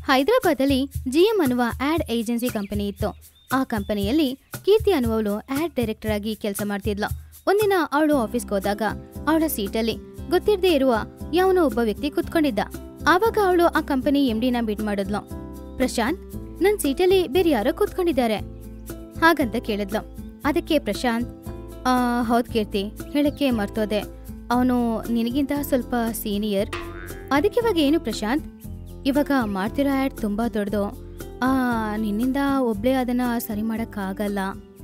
ಹೈದರಾಬಾದಲ್ಲಿ G M ಅನ್ನುವ ad agency company ಇತ್ತು ಆ ಕಂಪನಿಯಲ್ಲಿ ಕೀರ್ತಿ ಅನ್ನುವವಳು ಆಡ್ ಡೈರೆಕ್ಟರ್ ಆಗಿ ಕೆಲಸ ಮಾಡ್ತಿದ್ಲು ಒಂದಿನ ಅವಳು ಆಫೀಸ್ಗೆ ಹೋದಾಗ ಅವಳ ಸೀಟಲ್ಲಿ ಗೊತ್ತಿರದೇ ಇರುವ ಯಾವನೋ ಒಬ್ಬ ವ್ಯಕ್ತಿ ಕುತ್ಕೊಂಡಿದ್ದ ಆವಾಗ ಅವಳು ಆ ಕಂಪನಿ ಎಂ ಡಿನ ಮೀಟ್ ಮಾಡಿದ್ಲು ಪ್ರಶಾಂತ್ ನನ್ ಸೀಟಲ್ಲಿ ಬೇರೆ ಯಾರೋ ಕೂತ್ಕೊಂಡಿದ್ದಾರೆ ಹಾಗಂತ ಕೇಳಿದ್ಲು ಅದಕ್ಕೆ ಪ್ರಶಾಂತ್ ಆ, ಹೌದ್ ಕೀರ್ತಿ ಹೇಳಕ್ಕೆ ಮರ್ತೋದೆ ಅವನು ನಿನಗಿಂತ ಸ್ವಲ್ಪ ಸೀನಿಯರ್ ಅದಕ್ಕೆ ಇವಾಗ ಏನು ಪ್ರಶಾಂತ್ ಇವಾಗ ಮಾಡ್ತಿರೋ ಆ್ಯಡ್ ತುಂಬ ದೊಡ್ಡದು ಆ, ನಿನ್ನಿಂದ ಒಬ್ಳೇ ಅದನ್ನ ಸರಿ ಮಾಡೋಕ್ಕಾಗಲ್ಲ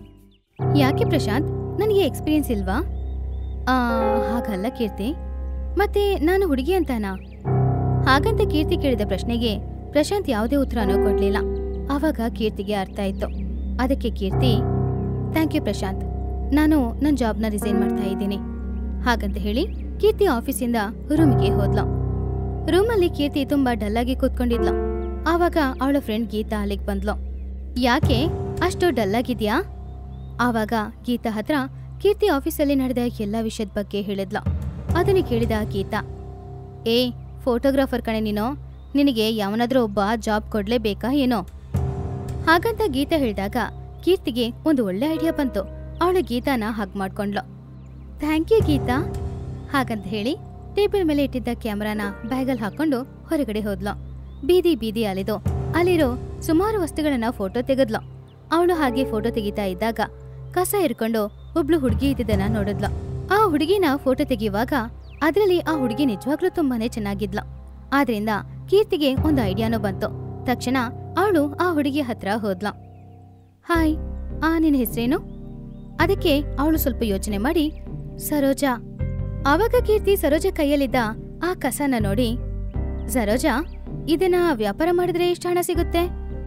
ಯಾಕೆ ಪ್ರಶಾಂತ್ ನನಗೆ ಎಕ್ಸ್ಪೀರಿಯನ್ಸ್ ಇಲ್ವಾ ಆ, ಹಾಗಲ್ಲ ಕೀರ್ತಿ ಮತ್ತೆ ನಾನು ಹುಡುಗಿ ಅಂತಾನಾ ಹಾಗಂತ ಕೀರ್ತಿ ಕೇಳಿದ ಪ್ರಶ್ನೆಗೆ ಪ್ರಶಾಂತ್ ಯಾವುದೇ ಉತ್ತರನೂ ಕೊಡ್ಲಿಲ್ಲ ಆವಾಗ ಕೀರ್ತಿಗೆ ಅರ್ಥ ಆಯ್ತು ಅದಕ್ಕೆ ಕೀರ್ತಿ ಥ್ಯಾಂಕ್ ಯು ಪ್ರಶಾಂತ್ ನಾನು ನನ್ನ ಜಾಬ್ನ ರಿಸೈನ್ ಮಾಡ್ತಾ ಇದ್ದೀನಿ ಹಾಗಂತ ಹೇಳಿ ಕೀರ್ತಿ ಆಫೀಸಿಂದ ರೂಮಿಗೆ ಹೋದ್ಲು ರೂಮಲ್ಲಿ ಕೀರ್ತಿ ತುಂಬಾ ಡಲ್ಲಾಗಿ ಕೂತ್ಕೊಂಡಿದ್ಲು ಆವಾಗ ಅವಳ ಫ್ರೆಂಡ್ ಗೀತಾ ಅಲ್ಲಿಗೆ ಬಂದ್ಲು ಯಾಕೆ ಅಷ್ಟು ಡಲ್ಲಾಗಿದ್ಯಾ ಆವಾಗ ಗೀತಾ ಹತ್ರ ಕೀರ್ತಿ ಆಫೀಸಲ್ಲಿ ನಡೆದ ಎಲ್ಲ ವಿಷಯದ ಬಗ್ಗೆ ಹೇಳಿದ್ಲು ಅದನ್ನು ಕೇಳಿದ ಗೀತಾ ಏ ಫೋಟೋಗ್ರಾಫರ್ ಕಣೆ ನೀನು ನಿನಗೆ ಯಾವನಾದ್ರೂ ಒಬ್ಬ ಜಾಬ್ ಕೊಡ್ಲೇಬೇಕಾ ಏನೋ ಹಾಗಂತ ಗೀತಾ ಹೇಳಿದಾಗ ಕೀರ್ತಿಗೆ ಒಂದು ಒಳ್ಳೆ ಐಡಿಯಾ ಬಂತು ಅವಳು ಗೀತಾನ ಹಗ್ ಮಾಡ್ಕೊಂಡ್ಲು ಥ್ಯಾಂಕ್ ಯು ಗೀತಾ ಹಾಗಂತ ಹೇಳಿ ಟೇಬಲ್ ಮೇಲೆ ಇಟ್ಟಿದ್ದ ಕ್ಯಾಮ್ರಾನ ಬ್ಯಾಗಲ್ಲಿ ಹಾಕೊಂಡು ಹೊರಗಡೆ ಹೋದ್ಲು ಬೀದಿ ಬೀದಿ ಅಲೆದು ಅಲ್ಲಿರೋ ಸುಮಾರು ವಸ್ತುಗಳನ್ನ ಫೋಟೋ ತೆಗೆದ್ಲು ಅವಳು ಹಾಗೆ ಫೋಟೋ ತೆಗಿತಾ ಇದ್ದಾಗ ಕಸ ಹಿಡ್ಕೊಂಡು ಒಬ್ಳು ಹುಡುಗಿ ಇದ್ದಿದ್ದನ್ನ ನೋಡಿದ್ಲು ಆ ಹುಡುಗಿನ ಫೋಟೋ ತೆಗೆಯುವಾಗ ಅದರಲ್ಲಿ ಆ ಹುಡುಗಿ ನಿಜವಾಗ್ಲೂ ತುಂಬಾನೇ ಚೆನ್ನಾಗಿದ್ಲು ಆದ್ರಿಂದ ಕೀರ್ತಿಗೆ ಒಂದು ಐಡಿಯಾನೂ ಬಂತು ತಕ್ಷಣ ಅವಳು ಆ ಹುಡುಗಿ ಹತ್ರ ಹೋದ್ಲು ಹಾಯ್ ಆ ನಿನ್ನ ಹೆಸರೇನು ಅದಕ್ಕೆ ಅವಳು ಸ್ವಲ್ಪ ಯೋಚನೆ ಮಾಡಿ ಸರೋಜಾ ಆವಾಗ ಕೀರ್ತಿ ಸರೋಜಾ ಕೈಯಲ್ಲಿದ್ದ ಆ ಕಸನ ನೋಡಿ ಸರೋಜಾ ಇದನ್ನ ವ್ಯಾಪಾರ ಮಾಡಿದ್ರೆ ಎಷ್ಟು ಹಣ ಸಿಗುತ್ತೆ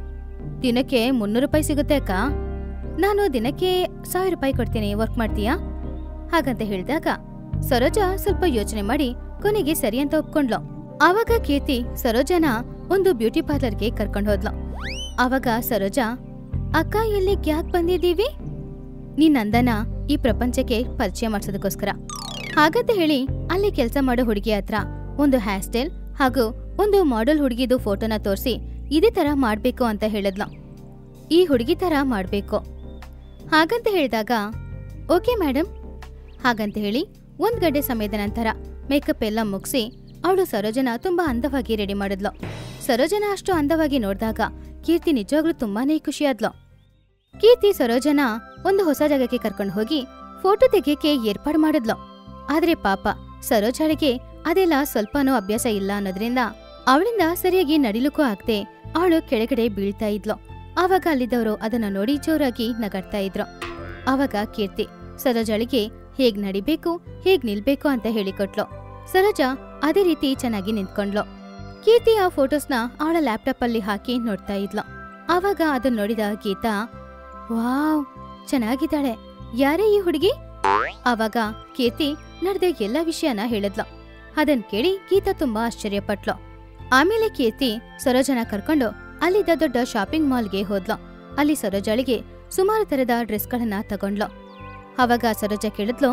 ದಿನಕ್ಕೆ ಮುನ್ನೂರು ರೂಪಾಯಿ ಸಿಗುತ್ತೆ ಅಕ್ಕ ನಾನು ದಿನಕ್ಕೆ ಸಾವಿರ ರೂಪಾಯಿ ಕೊಡ್ತೀನಿ ವರ್ಕ್ ಮಾಡ್ತೀಯಾ ಹಾಗಂತ ಹೇಳಿದಾಗ ಸರೋಜಾ ಸ್ವಲ್ಪ ಯೋಚನೆ ಮಾಡಿ ಕೊನೆಗೆ ಸರಿ ಅಂತ ಒಪ್ಕೊಂಡ್ಲು ಆವಾಗ ಕೀರ್ತಿ ಸರೋಜಾನ ಒಂದು ಬ್ಯೂಟಿ ಪಾರ್ಲರ್ಗೆ ಕರ್ಕೊಂಡು ಹೋದ್ಲು ಆವಾಗ ಸರೋಜಾ ಅಕ್ಕ ಎಲ್ಲಿಗೆ ಯಾಕೆ ಬಂದಿದ್ದೀವಿ ನೀನ್ ನಂದನ ಈ ಪ್ರಪಂಚಕ್ಕೆ ಪರಿಚಯ ಮಾಡ್ಸೋದಕ್ಕೋಸ್ಕರ ಹಾಗಂತ ಹೇಳಿ ಅಲ್ಲಿ ಕೆಲಸ ಮಾಡೋ ಹುಡುಗಿ ಹತ್ರ ಒಂದು ಹೇರ್ ಸ್ಟೈಲ್ ಹಾಗೂ ಒಂದು ಮಾಡೆಲ್ ಹುಡುಗಿದು ಫೋಟೋನ ತೋರಿಸಿ ಇದೇ ತರ ಮಾಡ್ಬೇಕು ಅಂತ ಹೇಳಿದ್ಲು ಈ ಹುಡುಗಿ ತರ ಮಾಡ್ಬೇಕು ಹಾಗಂತ ಹೇಳಿದಾಗ ಓಕೆ ಮೇಡಮ್ ಹಾಗಂತ ಹೇಳಿ ಒಂದ್ ಗಂಟೆ ಸಮಯದ ನಂತರ ಮೇಕಪ್ ಎಲ್ಲ ಮುಗಿಸಿ ಅವಳು ಸರೋಜನ ತುಂಬಾ ಅಂದವಾಗಿ ರೆಡಿ ಮಾಡಿದ್ಲು ಸರೋಜನ ಅಷ್ಟು ಅಂದವಾಗಿ ನೋಡಿದಾಗ ಕೀರ್ತಿ ನಿಜವಾಗ್ಲೂ ತುಂಬಾನೇ ಖುಷಿಯಾದ್ಲು ಕೀರ್ತಿ ಸರೋಜನ ಒಂದು ಹೊಸ ಜಾಗಕ್ಕೆ ಕರ್ಕೊಂಡು ಹೋಗಿ ಫೋಟೋ ತೆಗಿಯಕ್ಕೆ ಏರ್ಪಾಡು ಮಾಡಿದ್ಲು ಆದ್ರೆ ಪಾಪ ಸರೋಜಾಳಿಗೆ ಅದೆಲ್ಲ ಸ್ವಲ್ಪನೂ ಅಭ್ಯಾಸ ಇಲ್ಲ ಅನ್ನೋದ್ರಿಂದ ಅವಳಿಂದ ಸರಿಯಾಗಿ ನಡಿಲಿಕ್ಕೂ ಆಗ್ದೆ ಅವಳು ಕೆಳಗಡೆ ಬೀಳ್ತಾ ಇದ್ಲು ಆವಾಗ ಅಲ್ಲಿದ್ದವರು ಅದನ್ನ ನೋಡಿ ಜೋರಾಗಿ ನಗಾಡ್ತಾ ಇದ್ರು ಆವಾಗ ಕೀರ್ತಿ ಸರೋಜಾಳಿಗೆ ಹೇಗ್ ನಡಿಬೇಕು ಹೇಗ್ ನಿಲ್ಬೇಕು ಅಂತ ಹೇಳಿಕೊಟ್ಲು ಸರೋಜಾ ಅದೇ ರೀತಿ ಚೆನ್ನಾಗಿ ನಿಂತ್ಕೊಂಡ್ಲು ಕೀರ್ತಿ ಆ ಫೋಟೋಸ್ನ ಅವಳ ಲ್ಯಾಪ್ಟಾಪ್ ಅಲ್ಲಿ ಹಾಕಿ ನೋಡ್ತಾ ಇದ್ಲು ಆವಾಗ ಅದನ್ನ ನೋಡಿದ ಗೀತಾ ವಾವ್ ಚೆನ್ನಾಗಿದ್ದಾಳೆ ಯಾರೇ ಈ ಹುಡುಗಿ ಆವಾಗ ಕೀರ್ತಿ ನಡೆದ ಎಲ್ಲ ವಿಷಯನ ಹೇಳಿದ್ಲು ಅದನ್ ಕೇಳಿ ಗೀತಾ ತುಂಬಾ ಆಶ್ಚರ್ಯಪಟ್ಲು ಆಮೇಲೆ ಕೀರ್ತಿ ಸರೋಜನ ಕರ್ಕೊಂಡು ಅಲ್ಲಿದ್ದ ದೊಡ್ಡ ಶಾಪಿಂಗ್ ಮಾಲ್ಗೆ ಹೋದ್ಲು ಅಲ್ಲಿ ಸರೋಜಾಳಿಗೆ ಸುಮಾರು ತರದ ಡ್ರೆಸ್ಗಳನ್ನ ತಗೊಂಡ್ಲು ಅವಾಗ ಸರೋಜಾ ಕೇಳಿದ್ಲು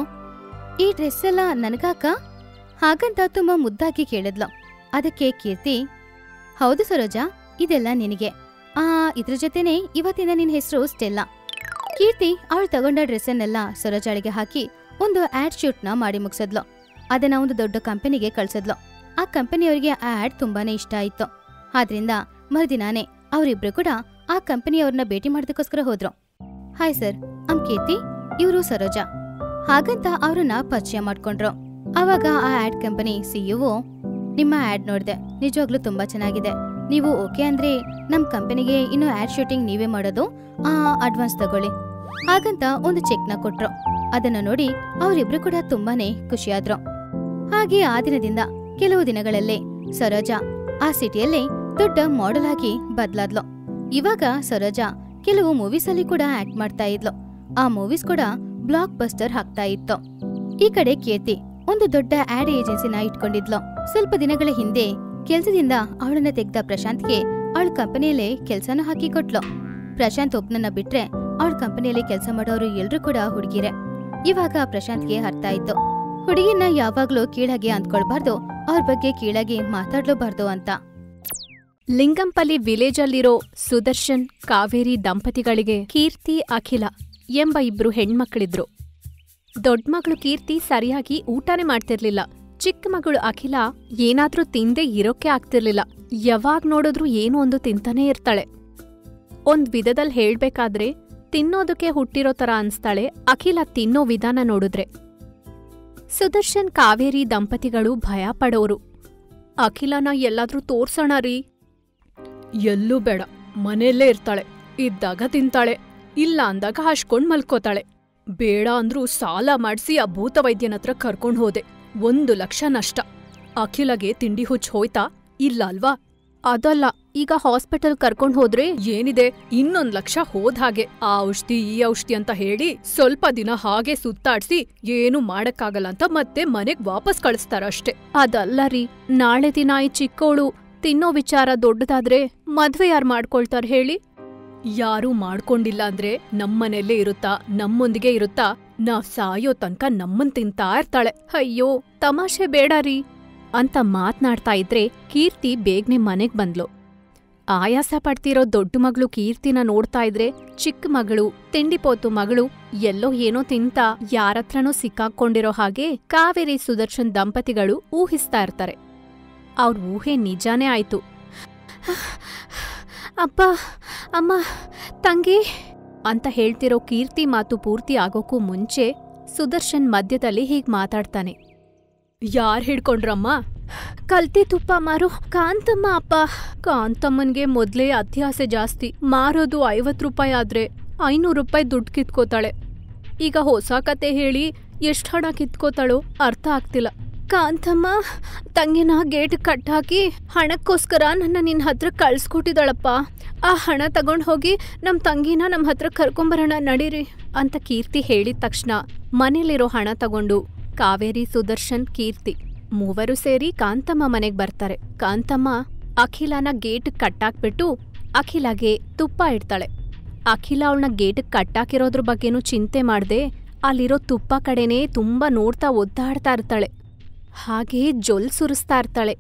ಈ ಡ್ರೆಸ್ ಎಲ್ಲ ನನಗಾಕ ಹಾಗಂತ ತುಂಬಾ ಮುದ್ದಾಗಿ ಕೇಳಿದ್ಲು ಅದಕ್ಕೆ ಕೀರ್ತಿ ಹೌದು ಸರೋಜಾ ಇದೆಲ್ಲ ನಿನಗೆ ಆ ಇದ್ರ ಜೊತೆನೆ ಇವತ್ತಿನ ನಿನ್ ಹೆಸರು ಸ್ಟೆಲ್ಲಾ ಕೀರ್ತಿ ಅವಳು ತಗೊಂಡ ಡ್ರೆಸ್ಸನ್ನೆಲ್ಲ ಸರೋಜಾಳಿಗೆ ಹಾಕಿ ಒಂದು ಆಡ್ ಶೂಟ್ನ ಮಾಡಿ ಮುಗಿಸಿದ್ಲು ಅದನ್ನ ಒಂದು ದೊಡ್ಡ ಕಂಪನಿಗೆ ಕಳ್ಸಿದ್ಲು ಆ ಕಂಪನಿಯವರಿಗೆ ಆ ಆಡ್ ತುಂಬಾನೇ ಇಷ್ಟ ಆಯ್ತು ಆದ್ರಿಂದ ಮರುದಿನಾನೇ ಅವರಿಬ್ರು ಕೂಡ ಆ ಕಂಪನಿಯವ್ರನ್ನ ಭೇಟಿ ಮಾಡೋದಕ್ಕೋಸ್ಕರ ಹೋದ್ರು ಹಾಯ್ ಸರ್ ಅಮ್ ಕೀರ್ತಿ ಇವರು ಸರೋಜಾ ಹಾಗಂತ ಅವ್ರನ್ನ ಪರಿಚಯ ಮಾಡ್ಕೊಂಡ್ರು ಅವಾಗ ಆ ಆಡ್ ಕಂಪನಿ ಸಿಇಒ ನಿಮ್ಮ ಆಡ್ ನೋಡ್ದೆ ನಿಜವಾಗ್ಲೂ ತುಂಬಾ ಚೆನ್ನಾಗಿದೆ ನೀವು ಓಕೆ ಅಂದ್ರೆ ನಮ್ ಕಂಪನಿಗೆ ಇನ್ನು ಆಡ್ ಶೂಟಿಂಗ್ ನೀವೇ ಮಾಡೋದು ಆ ಅಡ್ವಾನ್ಸ್ ತಗೊಳ್ಳಿ ಹಾಗಂತ ಒಂದು ಚೆಕ್ ನ ಕೊಟ್ರು ಅದನ್ನ ನೋಡಿ ಅವರಿಬ್ರು ಕೂಡ ತುಂಬಾನೇ ಖುಷಿಯಾದ್ರು ಹಾಗೆ ಆ ದಿನದಿಂದ ಕೆಲವು ದಿನಗಳಲ್ಲೇ ಸರೋಜಾ ಆ ಸಿಟಿಯಲ್ಲೇ ದೊಡ್ಡ ಮಾಡೆಲ್ ಆಗಿ ಬದ್ಲಾದ್ಲು ಇವಾಗ ಸರೋಜಾ ಕೆಲವು ಮೂವೀಸ್ ಅಲ್ಲಿ ಕೂಡ ಆಕ್ಟ್ ಮಾಡ್ತಾ ಇದ್ಲು ಆ ಮೂವೀಸ್ ಕೂಡ ಬ್ಲಾಕ್ ಬಸ್ಟರ್ ಹಾಕ್ತಾ ಇತ್ತು ಈ ಕಡೆ ಕೀರ್ತಿ ಒಂದು ದೊಡ್ಡ ಆಡ್ ಏಜೆನ್ಸಿನ ಇಟ್ಕೊಂಡಿದ್ಲು ಸ್ವಲ್ಪ ದಿನಗಳ ಹಿಂದೆ ಕೆಲ್ಸದಿಂದ ಅವಳನ್ನ ತೆಗ್ದ ಪ್ರಶಾಂತ್ಗೆ ಅವಳ ಕಂಪನಿಯಲ್ಲೇ ಕೆಲ್ಸನ ಹಾಕಿ ಕೊಟ್ಲು ಪ್ರಶಾಂತ್ ಒಬ್ನನ್ನ ಬಿಟ್ರೆ ಅವಳ ಕಂಪನಿಯಲ್ಲಿ ಕೆಲಸ ಮಾಡೋರು ಎಲ್ರೂ ಕೂಡ ಹುಡುಗಿರೆ ಇವಾಗ ಪ್ರಶಾಂತ್ಗೆ ಅರ್ಥ ಆಯ್ತು ಹುಡುಗಿನ ಯಾವಾಗ್ಲೂ ಕೀಳಾಗಿ ಅಂದ್ಕೊಳ್ಬಾರ್ದು ಅವ್ರ ಬಗ್ಗೆ ಕೀಳಾಗಿ ಮಾತಾಡ್ಲೂಬಾರ್ದು ಅಂತ ಲಿಂಗಂಪಲ್ಲಿ ವಿಲೇಜಲ್ಲಿರೋ ಸುದರ್ಶನ್ ಕಾವೇರಿ ದಂಪತಿಗಳಿಗೆ ಕೀರ್ತಿ ಅಖಿಲ ಎಂಬ ಇಬ್ರು ಹೆಣ್ಮಕ್ಳಿದ್ರು ದೊಡ್ಡ ಮಗಳು ಕೀರ್ತಿ ಸರಿಯಾಗಿ ಊಟನೇ ಮಾಡ್ತಿರ್ಲಿಲ್ಲ ಚಿಕ್ಕ ಮಗಳು ಅಖಿಲ ಏನಾದ್ರೂ ತಿಂದೆ ಇರೋಕೆ ಆಗ್ತಿರ್ಲಿಲ್ಲ ಯಾವಾಗ್ ನೋಡಿದ್ರೂ ಏನೋ ಒಂದು ತಿಂತಾನೇ ಇರ್ತಾಳೆ ಒಂದ್ ವಿಧದಲ್ಲಿ ಹೇಳ್ಬೇಕಾದ್ರೆ ತಿನ್ನೋದಕ್ಕೆ ಹುಟ್ಟಿರೋ ತರ ಅನ್ಸ್ತಾಳೆ ಅಖಿಲ ತಿನ್ನೋ ವಿಧಾನ ನೋಡಿದ್ರೆ ಸುದರ್ಶನ್ ಕಾವೇರಿ ದಂಪತಿಗಳು ಭಯ ಪಡೋರು ಅಖಿಲನ ಎಲ್ಲಾದ್ರೂ ತೋರ್ಸೋಣ ರೀ ಎಲ್ಲೂ ಬೇಡ ಮನೆಯಲ್ಲೇ ಇರ್ತಾಳೆ ಇದ್ದಾಗ ತಿಂತಾಳೆ ಇಲ್ಲ ಅಂದಾಗ ಹಶ್ಕೊಂಡ್ ಮಲ್ಕೋತಾಳೆ ಬೇಡ ಅಂದ್ರೂ ಸಾಲ ಮಾಡ್ಸಿ ಆ ಭೂತವೈದ್ಯನ ಹತ್ರ ಕರ್ಕೊಂಡ್ ಹೋದೆ ಒಂದು ಲಕ್ಷ ನಷ್ಟ ಅಖಿಲಗೆ ತಿಂಡಿ ಹುಚ್ಚ ಹೋಯ್ತಾ ಇಲ್ಲ ಅಲ್ವಾ ಅದಲ್ಲ ಈಗ ಹಾಸ್ಪಿಟಲ್ ಕರ್ಕೊಂಡ್ ಹೋದ್ರೆ ಏನಿದೆ ಇನ್ನೊಂದ್ ಲಕ್ಷ ಹೋದ್ ಹಾಗೆ ಆ ಔಷಧಿ ಈ ಔಷಧಿ ಅಂತ ಹೇಳಿ ಸ್ವಲ್ಪ ದಿನ ಹಾಗೆ ಸುತ್ತಾಡ್ಸಿ ಏನು ಮಾಡಕ್ಕಾಗಲ್ಲ ಅಂತ ಮತ್ತೆ ಮನೆಗ್ ವಾಪಸ್ ಕಳಿಸ್ತಾರ ಅಷ್ಟೇ ಅದಲ್ಲ ರೀ ನಾಳೆ ದಿನ ಈ ಚಿಕ್ಕವಳು ತಿನ್ನೋ ವಿಚಾರ ದೊಡ್ಡದಾದ್ರೆ ಮದ್ವೆ ಯಾರ್ ಮಾಡ್ಕೊಳ್ತಾರ ಹೇಳಿ ಯಾರೂ ಮಾಡ್ಕೊಂಡಿಲ್ಲ ಅಂದ್ರೆ ನಮ್ಮನೆಲ್ಲೇ ಇರುತ್ತಾ ನಮ್ಮೊಂದಿಗೆ ಇರುತ್ತಾ ನಾವ್ ಸಾಯೋ ತನಕ ನಮ್ಮನ್ ತಿಂತಾ ಇರ್ತಾಳೆ ಅಯ್ಯೋ ತಮಾಷೆ ಬೇಡ ರೀ ಅಂತ ಮಾತ್ನಾಡ್ತಾ ಇದ್ರೆ ಕೀರ್ತಿ ಬೇಗ್ನೆ ಮನೆಗ್ ಬಂದ್ಲು ಆಯಾಸ ಪಡ್ತಿರೋ ದೊಡ್ಡ ಮಗಳು ಕೀರ್ತಿನ ನೋಡ್ತಾ ಇದ್ರೆ ಚಿಕ್ಕ ಮಗಳು ತಿಂಡಿಪೋತು ಮಗಳು ಎಲ್ಲೋ ಏನೋ ತಿಂತ ಯಾರತ್ರನೋ ಸಿಕ್ಕಾಕೊಂಡಿರೋ ಹಾಗೆ ಕಾವೇರಿ ಸುದರ್ಶನ್ ದಂಪತಿಗಳು ಊಹಿಸ್ತಾ ಇರ್ತಾರೆ ಅವ್ರ ಊಹೆ ನಿಜಾನೇ ಆಯ್ತು ಅಪ್ಪ ಅಮ್ಮ ತಂಗಿ ಅಂತ ಹೇಳ್ತಿರೋ ಕೀರ್ತಿ ಮಾತು ಪೂರ್ತಿ ಆಗೋಕ್ಕೂ ಮುಂಚೆ ಸುದರ್ಶನ್ ಮಧ್ಯದಲ್ಲಿ ಹೀಗ್ ಮಾತಾಡ್ತಾನೆ ಯಾರ್ ಹಿಡ್ಕೊಂಡ್ರಮ್ಮ ಕಲ್ತಿ ತುಪ್ಪ ಮಾರು ಕಾಂತಮ್ಮ ಅಪ್ಪ ಕಾಂತಮ್ಮನ್ಗೆ ಮೊದ್ಲೇ ಅತ್ಯಾಸೆ ಜಾಸ್ತಿ ಮಾರೋದು ಐವತ್ ರೂಪಾಯಿ ಆದ್ರೆ ಐನೂರು ರೂಪಾಯಿ ದುಡ್ಡು ಕಿತ್ಕೋತಾಳೆ ಈಗ ಹೊಸ ಕತೆ ಹೇಳಿ ಎಷ್ಟ್ ಹಣ ಕಿತ್ಕೋತಾಳೋ ಅರ್ಥ ಆಗ್ತಿಲ್ಲ ಕಾಂತಮ್ಮ ತಂಗಿನ ಗೇಟ್ ಕಟ್ಟಾಕಿ ಹಣಕ್ಕೋಸ್ಕರ ನನ್ನ ನಿನ್ ಹತ್ರ ಕಳ್ಸ್ಕೊಟ್ಟಿದ್ದಾಳಪ್ಪ ಆ ಹಣ ತಗೊಂಡ್ ಹೋಗಿ ನಮ್ ತಂಗಿನ ನಮ್ ಹತ್ರ ಕರ್ಕೊಂಬರೋಣ ನಡೀರಿ ಅಂತ ಕೀರ್ತಿ ಹೇಳಿದ ತಕ್ಷಣ ಮನೇಲಿರೋ ಹಣ ತಗೊಂಡು ಕಾವೇರಿ ಸುದರ್ಶನ್ ಕೀರ್ತಿ ಮೂವರು ಸೇರಿ ಕಾಂತಮ್ಮ ಮನೆಗ್ ಬರ್ತಾರೆ ಕಾಂತಮ್ಮ ಅಖಿಲನ ಗೇಟ್ ಕಟ್ಟಾಕ್ಬಿಟ್ಟು ಅಖಿಲಗೆ ತುಪ್ಪ ಇಡ್ತಾಳೆ ಅಖಿಲ ಅವಳನ್ನ ಗೇಟ್ ಕಟ್ಟಾಕಿರೋದ್ರ ಬಗ್ಗೆನೂ ಚಿಂತೆ ಮಾಡ್ದೆ ಅಲ್ಲಿರೋ ತುಪ್ಪ ಕಡೆನೇ ತುಂಬಾ ನೋಡ್ತಾ ಒದ್ದಾಡ್ತಾ ಇರ್ತಾಳೆ ಹಾಗೇ ಜೊಲ್ ಸುರಿಸ್ತಾ ಇರ್ತಾಳೆ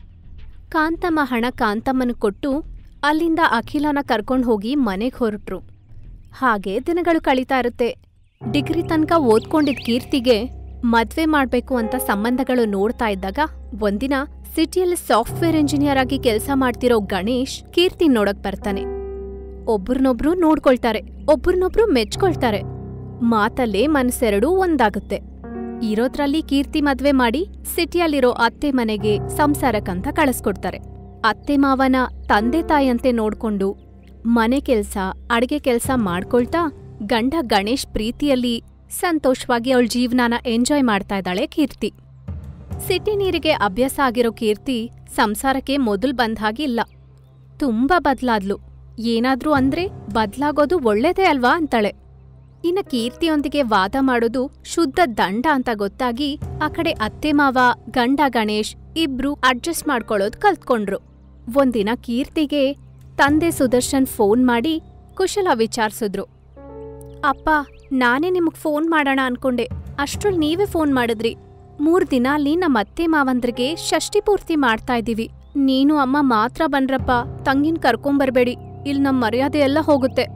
ಕಾಂತಮ್ಮ ಹಣ ಕಾಂತಮ್ಮನ ಕೊಟ್ಟು ಅಲ್ಲಿಂದ ಅಖಿಲನ ಕರ್ಕೊಂಡ್ ಹೋಗಿ ಮನೆಗ್ ಹೊರಟ್ರು ಹಾಗೆ ದಿನಗಳು ಕಳೀತಾ ಇರುತ್ತೆ ಡಿಗ್ರಿ ತನಕ ಓದ್ಕೊಂಡಿದ್ ಕೀರ್ತಿಗೆ ಮದ್ವೆ ಮಾಡ್ಬೇಕು ಅಂತ ಸಂಬಂಧಗಳು ನೋಡ್ತಾ ಇದ್ದಾಗ ಒಂದಿನ ಸಿಟಿಯಲ್ಲಿ ಸಾಫ್ಟ್ವೇರ್ ಇಂಜಿನಿಯರ್ ಆಗಿ ಕೆಲಸ ಮಾಡ್ತಿರೋ ಗಣೇಶ್ ಕೀರ್ತಿ ನೋಡಕ್ ಬರ್ತಾನೆ ಒಬ್ರನ್ನೊಬ್ರು ನೋಡ್ಕೊಳ್ತಾರೆ ಒಬ್ರನ್ನೊಬ್ರು ಮೆಚ್ಕೊಳ್ತಾರೆ ಮಾತಲ್ಲೇ ಮನಸ್ಸೆರಡೂ ಒಂದಾಗುತ್ತೆ ಇರೋದ್ರಲ್ಲಿ ಕೀರ್ತಿ ಮದ್ವೆ ಮಾಡಿ ಸಿಟಿಯಲ್ಲಿರೋ ಅತ್ತೆ ಮನೆಗೆ ಸಂಸಾರಕ್ಕಂತ ಕಳಿಸ್ಕೊಡ್ತಾರೆ ಅತ್ತೆ ಮಾವನ ತಂದೆ ತಾಯಿಯಂತೆ ನೋಡ್ಕೊಂಡು ಮನೆ ಕೆಲ್ಸ ಅಡ್ಗೆ ಕೆಲ್ಸ ಮಾಡ್ಕೊಳ್ತಾ ಗಂಡ ಗಣೇಶ್ ಪ್ರೀತಿಯಲ್ಲಿ ಸಂತೋಷವಾಗಿ ಅವಳ ಜೀವನಾನ ಎಂಜಾಯ್ ಮಾಡ್ತಾ ಇದ್ದಾಳೆ ಕೀರ್ತಿ ಸಿಟಿ ನೀರಿಗೆ ಅಭ್ಯಾಸ ಆಗಿರೋ ಕೀರ್ತಿ ಸಂಸಾರಕ್ಕೆ ಮೊದಲ್ ಬಂದ ಹಾಗಿಲ್ಲ ತುಂಬಾ ಬದ್ಲಾದ್ಲು ಏನಾದ್ರೂ ಅಂದ್ರೆ ಬದ್ಲಾಗೋದು ಒಳ್ಳೇದೇ ಅಲ್ವಾ ಅಂತಾಳೆ ಇನ್ನ ಕೀರ್ತಿಯೊಂದಿಗೆ ವಾದ ಮಾಡೋದು ಶುದ್ಧ ದಂಡ ಅಂತ ಗೊತ್ತಾಗಿ ಆ ಕಡೆ ಅತ್ತೆ ಮಾವ ಗಂಡ ಗಣೇಶ್ ಇಬ್ರು ಅಡ್ಜಸ್ಟ್ ಮಾಡ್ಕೊಳ್ಳೋದ್ ಕಲ್ತ್ಕೊಂಡ್ರು ಒಂದಿನ ಕೀರ್ತಿಗೆ ತಂದೆ ಸುದರ್ಶನ್ ಫೋನ್ ಮಾಡಿ ಕುಶಲ ವಿಚಾರ್ಸಿದ್ರು ಅಪ್ಪ ನಾನೇ ನಿಮಗ್ ಫೋನ್ ಮಾಡೋಣ ಅನ್ಕೊಂಡೆ ಅಷ್ಟ್ರಲ್ಲಿ ನೀವೇ ಫೋನ್ ಮಾಡಿದ್ರಿ ಮೂರ್ ದಿನ ಅಲ್ಲಿ ನಮ್ಮ ಅತ್ತೆ ಮಾವಂದ್ರಿಗೆ ಷಷ್ಠಿ ಪೂರ್ತಿ ಮಾಡ್ತಾ ಇದೀವಿ ನೀನು ಅಮ್ಮ ಮಾತ್ರ ಬನ್ರಪ್ಪ ತಂಗಿನ್ ಕರ್ಕೊಂಬರ್ಬೇಡಿ ಇಲ್ ನಮ್ ಮರ್ಯಾದೆ ಎಲ್ಲ ಹೋಗುತ್ತೆ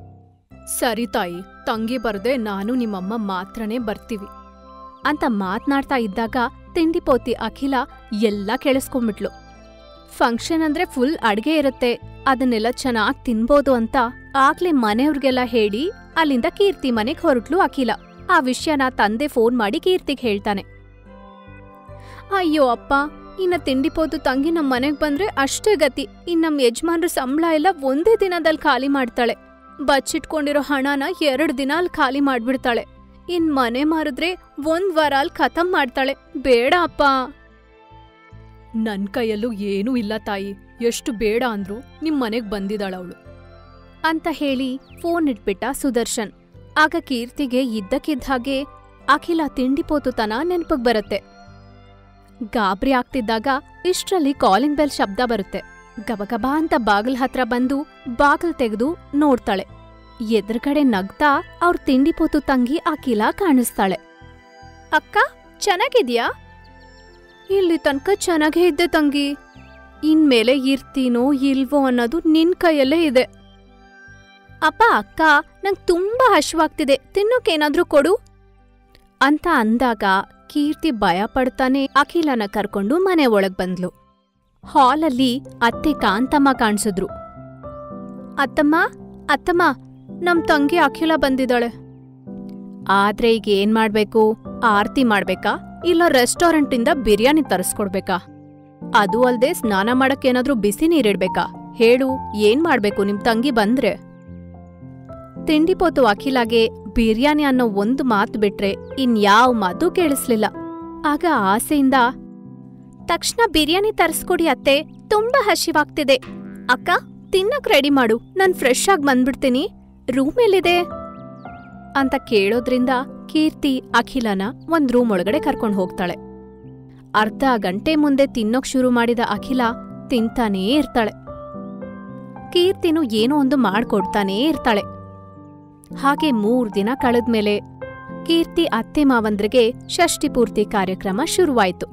ಸರಿ ತಾಯಿ ತಂಗಿ ಬರ್ದೆ ನಾನು ನಿಮ್ಮಮ್ಮ ಮಾತ್ರನೇ ಬರ್ತೀವಿ ಅಂತ ಮಾತ್ನಾಡ್ತಾ ಇದ್ದಾಗ ತಿಂಡಿಪೋತಿ ಅಖಿಲ ಎಲ್ಲ ಕೇಳಿಸ್ಕೊಂಬಿಟ್ಲು ಫಂಕ್ಷನ್ ಅಂದ್ರೆ ಫುಲ್ ಅಡ್ಗೆ ಇರುತ್ತೆ ಅದನ್ನೆಲ್ಲ ಚೆನ್ನಾಗ್ ತಿನ್ಬೋದು ಅಂತ ಆಗ್ಲೇ ಮನೆಯವ್ರಿಗೆಲ್ಲ ಹೇಳಿ ಅಲ್ಲಿಂದ ಕೀರ್ತಿ ಮನೆಗ್ ಹೊರಟ್ಲು ಅಖಿಲ ಆ ವಿಷಯನ ತಂದೆ ಫೋನ್ ಮಾಡಿ ಕೀರ್ತಿಗ್ ಹೇಳ್ತಾನೆ ಅಯ್ಯೋ ಅಪ್ಪ ಇನ್ನ ತಿಂಡಿಪೋದು ತಂಗಿ ನಮ್ ಮನೆಗ್ ಬಂದ್ರೆ ಅಷ್ಟೇ ಗತಿ ಇನ್ ನಮ್ ಯಜಮಾನ್ರ ಸಂಬಳ ಎಲ್ಲ ಒಂದೇ ದಿನದಲ್ಲಿ ಖಾಲಿ ಮಾಡ್ತಾಳೆ ಬಚ್ಚಿಟ್ಕೊಂಡಿರೋ ಹಣನ ಎರಡ್ ದಿನ ಅಲ್ಲಿ ಖಾಲಿ ಮಾಡ್ಬಿಡ್ತಾಳೆ ಇನ್ ಮನೆ ಮಾರಿದ್ರೆ ಒಂದ್ ವಾರ ಅಲ್ಲಿ ಖತಮ್ ಮಾಡ್ತಾಳೆ ಬೇಡ ಅಪ್ಪ ನನ್ ಕೈಯಲ್ಲೂ ಏನೂ ಇಲ್ಲ ತಾಯಿ ಎಷ್ಟು ಬೇಡ ಅಂದ್ರು ನಿಮ್ ಮನೆಗ್ ಬಂದಿದ್ದಾಳ ಅವಳು ಅಂತ ಹೇಳಿ ಫೋನ್ ಇಟ್ಬಿಟ್ಟ ಸುದರ್ಶನ್ ಆಗ ಕೀರ್ತಿಗೆ ಇದ್ದಕ್ಕಿದ್ದ ಹಾಗೆ ಅಖಿಲ ತಿಂಡಿಪೋತುತನ ನೆನ್ಪಗ್ ಬರುತ್ತೆ ಗಾಬ್ರಿ ಆಗ್ತಿದ್ದಾಗ ಇಷ್ಟ್ರಲ್ಲಿ ಕಾಲಿಂಗ್ ಬೆಲ್ ಶಬ್ದ ಬರುತ್ತೆ ಗಬಗಬಾ ಅಂತ ಬಾಗಿಲ್ ಹತ್ರ ಬಂದು ಬಾಗಿಲ್ ತೆಗೆದು ನೋಡ್ತಾಳೆ ಎದುರುಗಡೆ ನಗ್ತಾ ಅವ್ರ ತಿಂಡಿಪೋತು ತಂಗಿ ಅಖಿಲ ಕಾಣಿಸ್ತಾಳೆ ಅಕ್ಕ ಚೆನ್ನಾಗಿದ್ಯಾ ಇಲ್ಲಿ ತನಕ ಚೆನ್ನಾಗೇ ಇದ್ದೆ ತಂಗಿ ಇನ್ಮೇಲೆ ಇರ್ತೀನೋ ಇಲ್ವೋ ಅನ್ನೋದು ನಿನ್ ಕೈಯಲ್ಲೇ ಇದೆ ಅಪ್ಪ ಅಕ್ಕ ನಂಗ್ ತುಂಬಾ ಹಶ್ವಾಗ್ತಿದೆ ತಿನ್ನೋಕೇನಾದ್ರೂ ಕೊಡು ಅಂತ ಅಂದಾಗ ಕೀರ್ತಿ ಭಯ ಪಡ್ತಾನೆ ಅಖಿಲನ ಕರ್ಕೊಂಡು ಮನೆ ಒಳಗ್ ಬಂದ್ಲು ಹಾಲಲ್ಲಿ ಅತ್ತೆ ಕಾಂತಮ್ಮ ಕಾಣಿಸಿದ್ರು ಅತ್ತಮ್ಮ ಅತ್ತಮ್ಮ ನಮ್ ತಂಗಿ ಅಖಿಲ ಬಂದಿದ್ದಾಳೆ ಆದ್ರೆ ಈಗ ಏನ್ ಮಾಡ್ಬೇಕು ಆರ್ತಿ ಮಾಡ್ಬೇಕಾ ಇಲ್ಲ ರೆಸ್ಟೋರೆಂಟಿಂದ ಬಿರಿಯಾನಿ ತರಿಸ್ಕೊಡ್ಬೇಕಾ ಅದು ಅಲ್ದೆ ಸ್ನಾನ ಮಾಡಕ್ ಏನಾದ್ರೂ ಬಿಸಿ ನೀರಿಡ್ಬೇಕಾ ಹೇಳು ಏನ್ ಮಾಡ್ಬೇಕು ನಿಮ್ ತಂಗಿ ಬಂದ್ರೆ ತಿಂಡಿಪೋತು ಅಖಿಲಾಗೆ ಬಿರಿಯಾನಿ ಅನ್ನೋ ಒಂದು ಮಾತು ಬಿಟ್ರೆ ಇನ್ಯಾವ ಮಾತು ಕೇಳಿಸ್ಲಿಲ್ಲ ಆಗ ಆಸೆಯಿಂದ ತಕ್ಷಣ ಬಿರಿಯಾನಿ ತರಿಸ್ಕೊಡಿ ಅತ್ತೆ ತುಂಬಾ ಹಸಿವಾಗ್ತಿದೆ ಅಕ್ಕ ತಿನ್ನಕ್ ರೆಡಿ ಮಾಡು ನಾನ್ ಫ್ರೆಶ್ ಆಗಿ ಬಂದ್ಬಿಡ್ತೀನಿ ರೂಮ್ ಎಲ್ಲಿದೆ ಅಂತ ಕೇಳೋದ್ರಿಂದ ಕೀರ್ತಿ ಅಖಿಲನ ಒಂದ್ ರೂಮ್ ಒಳಗಡೆ ಕರ್ಕೊಂಡ್ ಹೋಗ್ತಾಳೆ ಅರ್ಧ ಗಂಟೆ ಮುಂದೆ ತಿನ್ನೋಕ್ ಶುರು ಮಾಡಿದ ಅಖಿಲ ತಿಂತಾನೇ ಇರ್ತಾಳೆ ಕೀರ್ತಿನು ಏನೋ ಒಂದು ಮಾಡ್ಕೊಡ್ತಾನೇ ಇರ್ತಾಳೆ ಹಾಗೆ ಮೂರ್ ದಿನ ಕಳೆದ್ಮೇಲೆ ಕೀರ್ತಿ ಅತ್ತೆ ಮಾವಂದ್ರಿಗೆ ಷಷ್ಠಿ ಪೂರ್ತಿ ಕಾರ್ಯಕ್ರಮ ಶುರುವಾಯ್ತು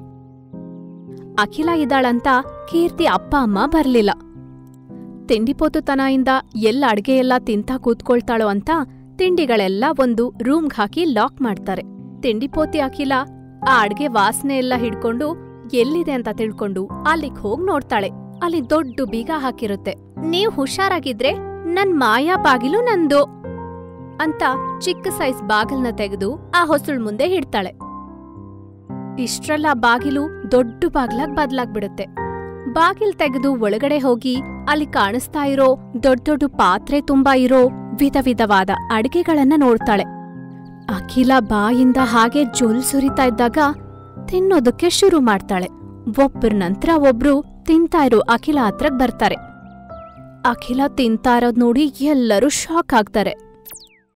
ಅಖಿಲ ಇದ್ದಾಳಂತ ಕೀರ್ತಿ ಅಪ್ಪ ಅಮ್ಮ ಬರ್ಲಿಲ್ಲ ತಿಂಡಿಪೋತುತನದಿಂದ ಎಲ್ಲ ಅಡ್ಗೆ ಎಲ್ಲ ತಿಂತಾ ಕೂತ್ಕೊಳ್ತಾಳೋ ಅಂತ ತಿಂಡಿಗಳೆಲ್ಲ ಒಂದು ರೂಮ್ಗ್ ಹಾಕಿ ಲಾಕ್ ಮಾಡ್ತಾರೆ ತಿಂಡಿಪೋತಿ ಅಖಿಲ ಆ ಅಡ್ಗೆ ವಾಸನೆ ಎಲ್ಲ ಹಿಡ್ಕೊಂಡು ಎಲ್ಲಿದೆ ಅಂತ ತಿಳ್ಕೊಂಡು ಅಲ್ಲಿಗ್ ಹೋಗ್ ನೋಡ್ತಾಳೆ ಅಲ್ಲಿ ದೊಡ್ಡ ಬೀಗ ಹಾಕಿರುತ್ತೆ ನೀವ್ ಹುಷಾರಾಗಿದ್ರೆ ನನ್ ಮಾಯಾ ಬಾಗಿಲು ನಂದು ಅಂತ ಚಿಕ್ಕ ಸೈಜ್ ಬಾಗಿಲ್ನ ತೆಗೆದು ಆ ಹೊಸಳ್ ಮುಂದೆ ಇಡ್ತಾಳೆ ಇಷ್ಟ್ರಲ್ಲ ಬಾಗಿಲು ದೊಡ್ಡ ಬಾಗ್ಲಾಗ್ ಬದ್ಲಾಗ್ಬಿಡುತ್ತೆ ಬಾಗಿಲ್ ತೆಗೆದು ಒಳಗಡೆ ಹೋಗಿ ಅಲ್ಲಿ ಕಾಣಿಸ್ತಾ ಇರೋ ದೊಡ್ಡ ದೊಡ್ಡ ಪಾತ್ರೆ ತುಂಬಾ ಇರೋ ವಿಧ ವಿಧವಾದ ಅಡ್ಗೆಗಳನ್ನ ನೋಡ್ತಾಳೆ ಅಖಿಲ ಬಾಯಿಂದ ಹಾಗೆ ಜೊಲ್ ಸುರಿತಾ ಇದ್ದಾಗ ತಿನ್ನೋದಕ್ಕೆ ಶುರು ಮಾಡ್ತಾಳೆ ಒಬ್ರ ನಂತರ ಒಬ್ರು ತಿಂತಾ ಇರೋ ಅಖಿಲ ಹತ್ರಕ್ ಬರ್ತಾರೆ ಅಖಿಲ ತಿಂತಾ ಇರೋದ್ ನೋಡಿ ಎಲ್ಲರೂ ಶಾಕ್ ಆಗ್ತಾರೆ